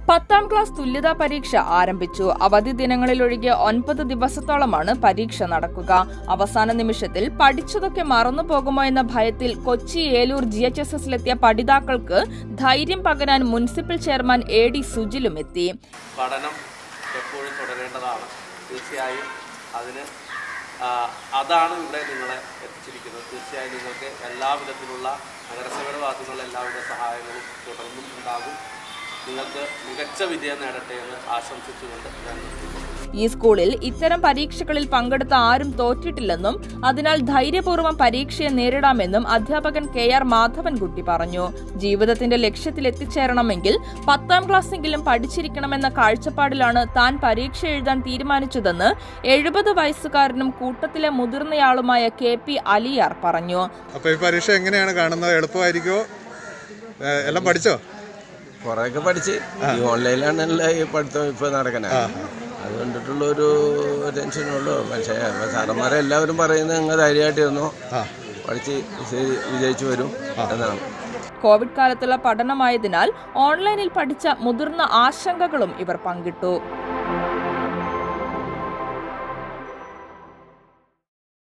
പത്താം ക്ലാസ് തുല്യതാ പരീക്ഷ ആരംഭിച്ചു അവധി ദിനങ്ങളിലൊഴികെ ഒൻപത് ദിവസത്തോളമാണ് പരീക്ഷ നടക്കുക അവസാന നിമിഷത്തിൽ പഠിച്ചതൊക്കെ മറന്നു പോകുമോ എന്ന ഭയത്തിൽ Kochi Eloor G H S എസിലെത്തിയ പഠിതാക്കൾക്ക് ധൈര്യം പകരാൻ മുനിസിപ്പൽ ചെയർമാൻ എ ഡി സുജിലും എത്തി പഠനം എപ്പോഴും തുടരേണ്ടതാണ് തീർച്ചയായും അതിന് ആ, അതാണ് ഇവിടെ നിങ്ങളെ എത്തിച്ചിരിക്കുന്നത് തീർച്ചയായും നിങ്ങൾക്ക് എല്ലാവിധത്തിലുള്ള നഗരസഭയുടെ ഭാഗത്തുനിന്നുള്ള എല്ലാവിധ സഹായങ്ങളും തുടർന്നും ഉണ്ടാകും നിങ്ങൾക്ക് മികച്ച വിജയം നേടട്ടെ എന്ന് ആശംസിച്ചുകൊണ്ട് ഞാൻ നിർത്തുന്നു ഈ സ്കൂളിൽ ഇത്തരം പരീക്ഷകളിൽ പങ്കെടുത്ത ആരും തോറ്റിട്ടില്ലെന്നും അതിനാൽ ധൈര്യപൂർവ്വം പരീക്ഷയെ നേരിടാമെന്നും അധ്യാപകൻ കെ ആർ മാധവൻകുട്ടി പറഞ്ഞു ജീവിതത്തിന്റെ ലക്ഷ്യത്തിൽ എത്തിച്ചേരണമെങ്കിൽ പത്താം ക്ലാസ്സെങ്കിലും പഠിച്ചിരിക്കണമെന്ന കാഴ്ചപ്പാടിലാണ് താൻ പരീക്ഷ എഴുതാൻ തീരുമാനിച്ചതെന്ന് എഴുപത് വയസ്സുകാരനും കൂട്ടത്തിലെ മുതിർന്നയാളുമായ കെ പി അലിയാർ പറഞ്ഞു അപ്പൊ ഈ പരീക്ഷ എങ്ങനെയാണ് കാണുന്നത് എളുപ്പമായിരിക്കോ ഏ, എല്ലാം പഠിച്ചോ കുറെയൊക്കെ പഠിച്ച് ഈ ഓൺലൈനിലാണല്ലോ ഈ പഠിത്തം ഇപ്പോൾ നടക്കണേ അത് കണ്ടിട്ടുള്ള ഒരു ടെൻഷനുള്ളൂ പക്ഷേ സാറന്മാരെ എല്ലാവരും പറയുന്നത് നിങ്ങൾ ധൈര്യമായിട്ടിരുന്നു പഠിച്ച് ശരി വിജയിച്ചു വരും എന്നാണ് കോവിഡ് കാലത്തുള്ള പഠനമായതിനാൽ ഓൺലൈനിൽ പഠിച്ച മുതിർന്ന ആശങ്കകളും ഇവർ പങ്കിട്ടു